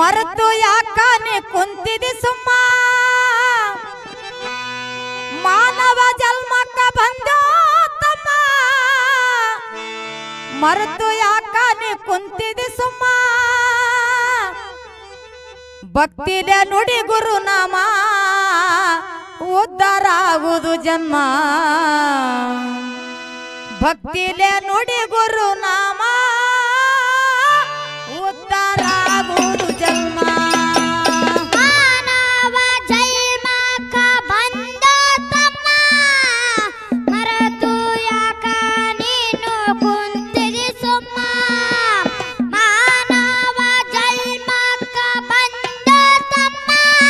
ಮರೆತು ಯಾಕ ನೀ ಕುಂತಿದಿ ಸುಮ್ಮ ಮಾನವ ಜನ್ಮಕ್ಕ ಬಂದೋ ತಮ್ಮ ಮರೆತು ಯಾಕ ನೀ ಕುಂತಿದಿ ಸುಮ್ಮ ಭಕ್ತಿಲೆ ನುಡಿ ಗುರುನಾಮ ಉದ್ಧಾರ ಆಗುವುದು ಜನ್ಮ ಭಕ್ತಿಲೆ ನುಡಿ ಗುರುನಾಮ ಉದ್ಧಾರ ಆಗುವುದು ಜನ್ಮ ಮಾನವ ಜನ್ಮಕ್ಕ ಬಂದ ತಮ್ಮ ಮರೆತು ಯಾಕ ನೀನು ಕುಂತಿದಿ ಸುಮ್ಮ ಮಾನವ ಜನ್ಮಕ್ಕ ಬಂದ ತಮ್ಮ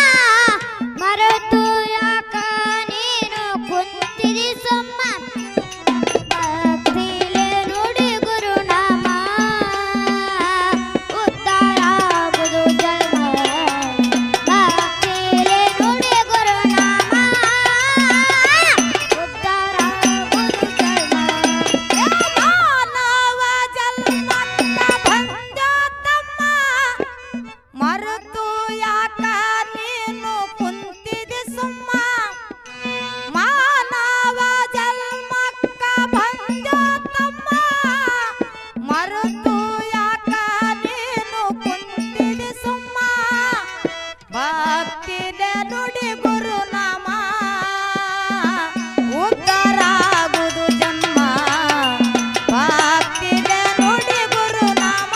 ಮರೆತು ಯಾಕ ನೀನು ಕುಂತಿದಿ ಸುಮ್ಮ ಭಕ್ತಿಲೆ ನುಡಿ ಗುರುನಾಮ ಉದ್ಧಾರ ಆಗುವುದು ಜನ್ಮ ಭಕ್ತಿಲೆ ನುಡಿ ಗುರುನಾಮ ಉದ್ಧಾರ ಆಗುವುದು ಜನ್ಮ ಮಾನವ ಜನ್ಮಕ್ಕ ಬಂದ ತಮ್ಮ ಮರೆತು ಯಾಕ ನೀನು ಕುಂತಿದೆ ಸುಮ್ಮ ಮಾನವ ಜನ್ಮಕ್ಕ ಬಂದ ತಮ್ಮ ಮರೆತು ಯಾಕ ನೀನು ಕುಂತಿದೆ ಸುಮ್ಮ ಭಕ್ತಿಲೆ ನುಡಿ ಗುರುನಾಮ ಉದ್ಧಾರ ಆಗುವುದು ಜನ್ಮ ಭಕ್ತಿಲೆ ನುಡಿ ಗುರುನಾಮ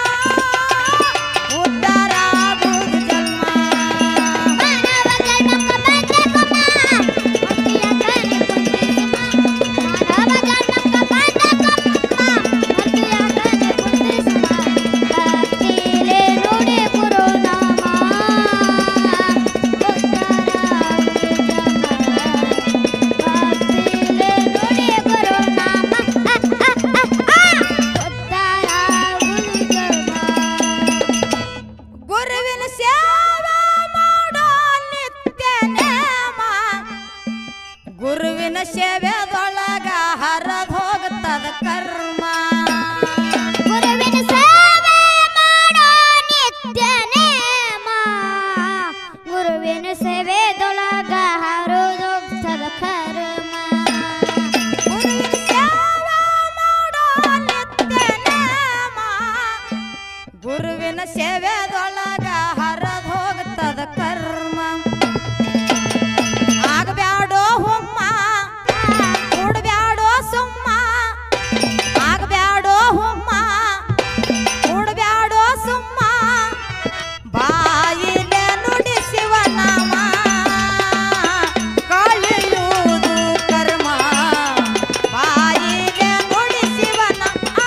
ಉದ್ಧಾರ ಆಗುವುದು ಜನ್ಮ ಮಾನವ ಜನ್ಮಕ್ಕ ಬಂದ ತಮ್ಮ ಭಕ್ತಿಯ ಕರೆ ಕುಂತಿಸುಮ ಮಾನವ ಜನ್ಮಕ್ಕ ಬಂದ ತಮ್ಮ ಭಕ್ತಿಯ ಕರೆ ಕುಂತಿಸುಮ ಭಕ್ತಿಲೆ ನುಡಿ ಗುರುನಾಮ ಭಕ್ತಿಲೆ ನುಡಿ ಗುರುನಾಮ ಉದ್ಧಾರ ಗುರುವಿನ ಸೇವೆ ಮಾಡೋ ನಿತ್ಯ ನೇಮ ಗುರುವಿನ ಸೇವೆದೊಳಗ ಹರದ್ ಹೋಗ್ತದ ಕರ್ಮ ಗುರುವಿನ ಸೇವೆ ಮಾಡೋ ನಿತ್ಯ ನೇಮ ಗುರುವಿನ ಸೇವೆದೊಳಗ ಹರಿದೋಗ್ತದ ಕರ್ಮ ಗುರುವಿನ ಸೇವೆ ಮಾಡೋ ನಿತ್ಯ ನೇಮ ಗುರುವಿನ ಸೇವೆದೊಳಗ ಹರದ್ ಹೋಗ್ತದ ಕರ್ಮ ಆಗಬ್ಯಾಡೋ ಹುಮ್ಮ ಕೂಡ್ಬ್ಯಾಡೋ ಸುಮ್ಮ ಆಗಬ್ಯಾಡೋ ಹುಮ್ಮ ಕೂಡ್ಬ್ಯಾಡೋ ಸುಮ್ಮ ಬಾಯಿಲೆ ನುಡಿ ಶಿವನಾಮ ಕಳೆಯುವುದು ಕರ್ಮ ಬಾಯಿಲೆ ನುಡಿ ಶಿವನಾಮ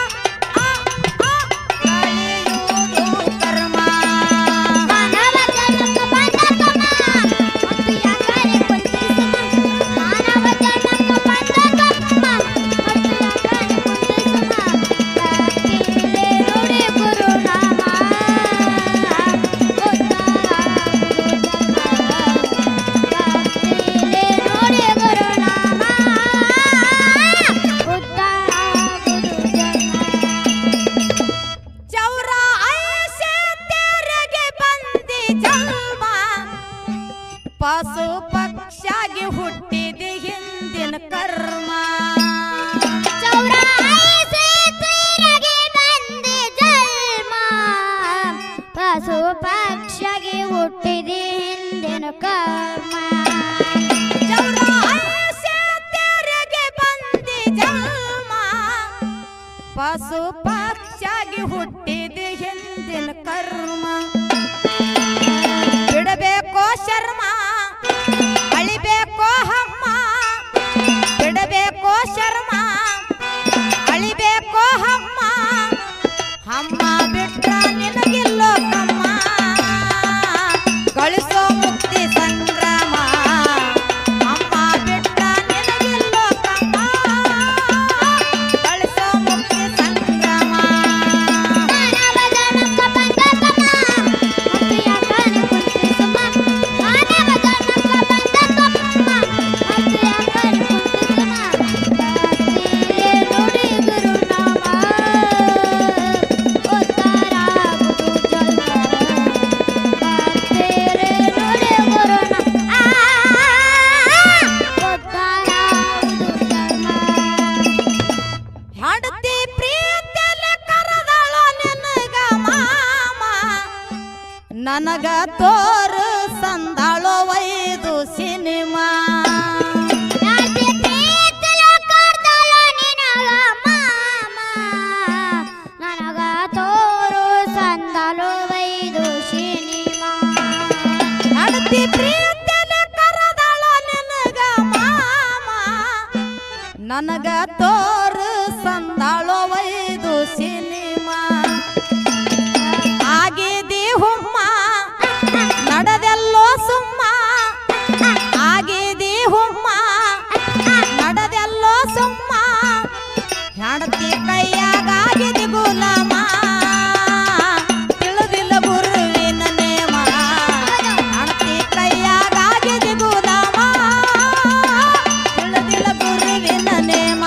ಕಳೆಯುವುದು ಕರ್ಮ ಮಾನವ ಜನ್ಮಕ್ಕ ಬಂದ ತಮ್ಮ ಭಕ್ತಿಯ ಕರೆ ಕುಂತಿಸುಮ ಮಾನವ ಜನ್ಮಕ್ಕ ಬಂದ ತಮ್ಮ ಭಕ್ತಿಯ ಕರೆ ಕುಂತಿಸುಮ ಭಕ್ತಿಲೆ ನುಡಿ ಗುರುನಾಮ ಉದ್ಧಾರ ಆಗುವುದು ಜನ್ಮ ಭಕ್ತಿಲೆ ನುಡಿ ಗುರುನಾಮ ಉದ್ಧಾರ ಆಗುವುದು ಜನ್ಮ ಚೌರ ಐಸೆ ತೆರೆಗೆ ಬಂದಿ ಜನ್ಮ ಪಶು ಪಕ್ಷಾಗಿ ಹುಟ್ಟಿದ ಹಿಂದಿನ ಕರ್ಮ ಚೌರಾಯಿಸಿ ತೀರಗೆ ಬಂದೆ ಜನ್ಮ ಪಶು ಪಕ್ಷಿಗೆ ಹುಟ್ಟಿದೆ ಹಿಂದಿನ ಕರ್ಮ ಚೌರ ಐಸೆ ತೆರೆಗೆ ಬಂದಿ ಜನ್ಮ ಪಶು ಪಕ್ಷಾಗಿ ಹುಟ್ಟಿದ ಹಿಂದಿನ ಕರ್ಮ ಬಿಡಬೇಕೋ ಶರ್ಮ ಅಳಿಬೇಕೋ ಹಮ್ಮ ಬಿಡಬೇಕೋ ಶರ್ಮ ಅಳಿಬೇಕೋ ಹಮ್ಮ ಹಮ್ಮ ಬಿಟ್ರ ನಿನಗಿಲ್ಲೋ ಕಮ್ಮ ಗಳಿಸೋ ಮುಕ್ತಿ ಸಂಗ್ರಾಮ ಅಮ್ಮ ಬಿಟ್ರ ನಿನಗಿಲ್ಲೋ ಕಮ್ಮ ಗಳಿಸೋ ಮುಕ್ತಿ ಸಂಗ್ರಾಮ ಮಾನವ ನನಗ ತೋರು ಸಂದಾಳೋ ವೈದು ಸಿನಿಮಾ ಯಾಕೆ ಪ್ರೀತಿಲೋ ಕರ್ದಲೋ ನಿನಗ ಮಾಮ ನನಗ ತೋರು ಸಂದಲು ವೈದು ಸಿನಿಮಾ ನಡತಿ ಪ್ರೀತಿಯಲ್ಲಿ ಕರದಾಳ ನಿನಗ ಮಾಮ ನನಗ ತೋರು ಸಂದಾಳೋ ವೈದು ಸಿನಿಮಾ ಆಗಿದಿ ಹುಮ್ಮ ನಡೆದೆಲ್ಲೋ ಸುಮ್ಮ ಆಗಿದಿ ಹುಮ್ಮ ನಡೆದೆಲ್ಲೋ ಸುಮ್ಮ ಹೆಂಡತಿ ಕೈಯಾಗಿದಿ ಗುಲಾಮ ತಿಳಿದಿಲ್ಲ ಗುರುವಿನ ನೇಮ ಹೆಂಡತಿ ಕೈಯಾಗಿದಿ ಗುಲಾಮ ತಿಳಿದಿಲ್ಲ ಗುರುವಿನ ನೇಮ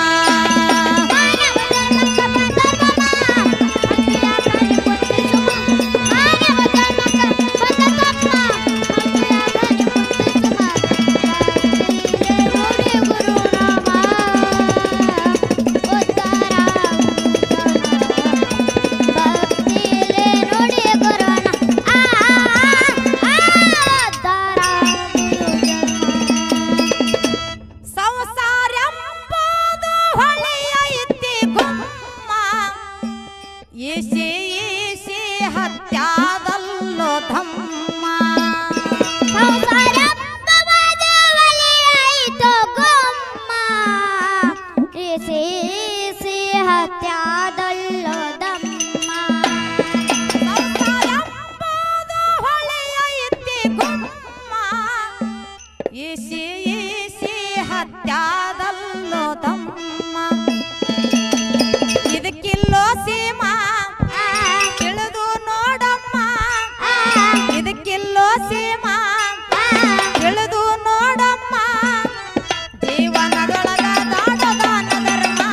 ಸಂಸಾರ ಎಂಬುದು ಹೊಳೆಯ ಇತ್ತಿ ಗುಮ್ಮ ಈಸಿ ಈಸಿ ಹತ್ಯಾದಲ್ಲೋ ಧಮ್ಮ ಹತ್ಯಾದಲ್ಲೋ ದಮ್ಮ ಸಂಸಾರ ಎಂಬುದು ಹೊಳೆಯ ಇತ್ತಿ ಗುಮ್ಮ ಈಸಿ ಈಸಿ ಹತ್ಯಾದಲ್ಲೋ ಧಮ್ಮ ಇದಕ್ಕಿಲ್ಲೋ ಸೀಮಾ ತಿಳಿದು ನೋಡಮ್ಮ ಇದಕ್ಕಿಲ್ಲೋ ಸೀಮಾ ತಿಳಿದು ನೋಡಮ್ಮ ಜೀವನದೊಳಗ ದಾಟದಾನ ಧರ್ಮ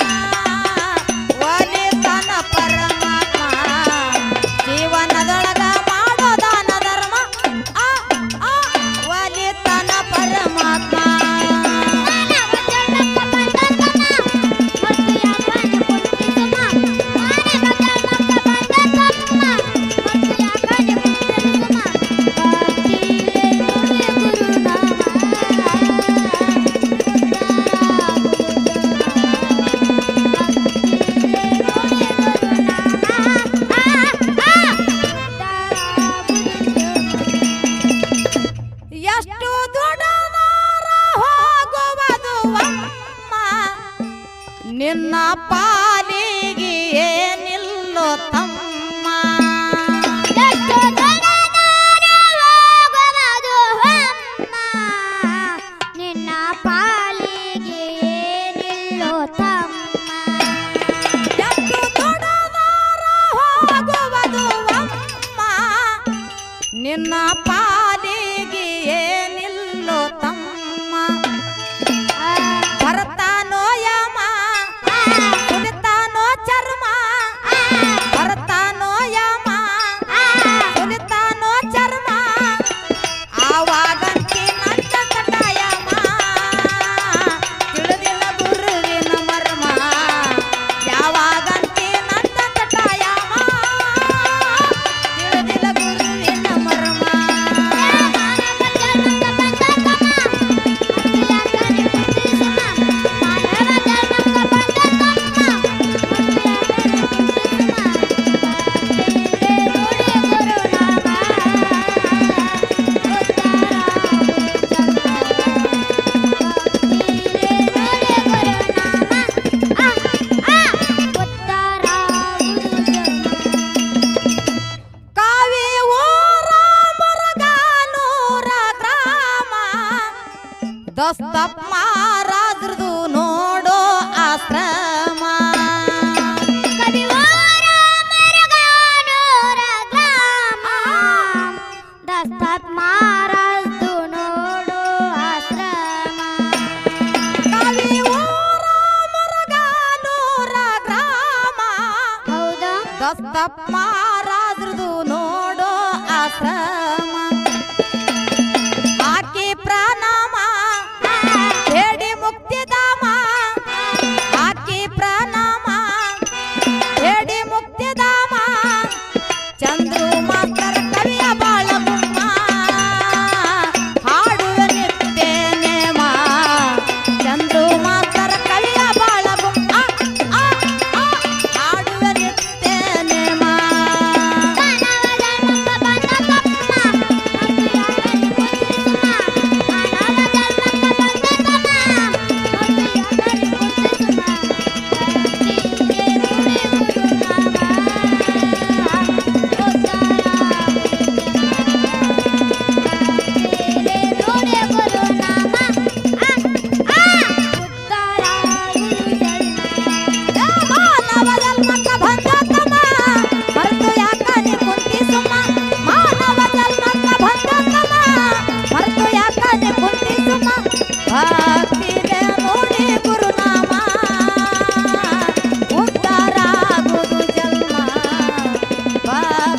ಒಲಿತನ ಪರಮಾತ್ಮ ಜೀವನದೊಳಗ ಮಾಡೋ ದಾನ ಧರ್ಮ ಆ ಆ ಒಲಿತನ ಪರಮಾತ್ಮ ಎಷ್ಟು ದುಡದಾರ ಹೋಗುವುದು ಅಮ್ಮ ನಿನ್ನ ಪಾಲಿಗೆ ಏನಿಲ್ಲೋ ತಮ್ಮ ನಿನ್ನ ಪಾಲಿಗೆ ಏನಿಲ್ಲೋ ತಮ್ಮ ಎಷ್ಟು ದುಡದಾರ ಹೋಗುವುದು ಅಮ್ಮ ನಿನ್ನ ಪಾಲಿಗೆ ಏನಿಲ್ಲೋ ತಮ್ಮ ಭರತಾನೋ ಯಮ ಸುಲಿತಾನೋ ಚರ್ಮ ಭರತಾನೋ ಯಮ ಸುಲಿತಾನೋ ಚರ್ಮ ಆವಾಗಂತಿ ನನ್ನ ಕಟಾಯಮ ತಿಳಿದಿಲ್ಲ ಗುರುವಿನ ಮರ್ಮ ಯಾವಾಗಂತಿ ನನ್ನ ಕಟಾಯಮ ತಿಳಿದಿಲ್ಲ ಗುರುವಿನ ಮರ್ಮ ಕಾವಿ ಊರ ಮುರುಗಾನೂರ ಗ್ರಾಮ ದಸ್ತಪ್ಪ ಮಹಾರಾಜ್ರದು ನೋಡೋ ಆಶ್ರಮ ದಸ್ತತ್ ಮಾರಸ್ತು ನೋಡು ಆಶ್ರಮ ಕಾವಿ ಊರ ಮುರುಗಾನೂರ ಗ್ರಾಮ ಹೌದಾ ದಸ್ತಪ್ಪ ಮಹಾರಾಜ್ರದು ನೋಡೋ ಆಶ್ರಮ ಹಾಕಿ ಪ್ರಣಾಮ ಬೇಡಿ ಮುಕ್ತಿಧಾಮ ಹಾಕಿ ಪ್ರಣಾಮ ಬೇಡಿ ಮುಕ್ತಿಧಾಮ ಚಂದ್ರು ಮಾಸ್ತರ ಕವಿಯ ಬಾಳ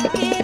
ಹಾಕಿ